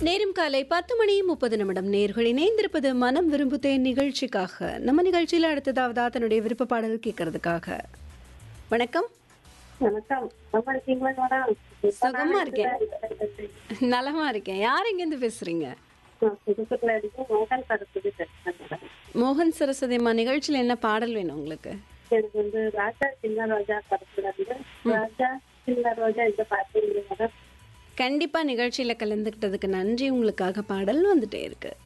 நேரம் காலை பத்து மணி முப்பது நிமிடம் நேர்கள் இணைந்திருப்பது மனம் விரும்புதேன் நிகழ்ச்சிக்காக நம்ம நிகழ்ச்சியில் அடுத்ததாவதா தன்னுடைய விருப்ப பாடல் கேட்கறதுக்காக வணக்கம் வணக்கம் நல்லா இருக்கீங்களா மேடம் சுகமா இருக்கேன். நலமா இருக்கேன் யார் எங்கேருந்து பேசுறீங்க புதுக்கோட்டையில இருந்து மோகன் சரஸ்வதி பேசுறேன் மேடம் மோகன் சரஸ்வதிமா நிகழ்ச்சியில் என்ன பாடல் வேணும் உங்களுக்கு எனக்கு வந்து ராஜா சின்ன ரோஜா படத்துல இருந்து ராஜா சின்ன ரோஜா இந்த பாட்டு மேடம் கண்டிப்பா நிகழ்ச்சியில கலந்துக்கிட்டதுக்கு நன்றி உங்களுக்காக பாடல் வந்துட்டே இருக்கு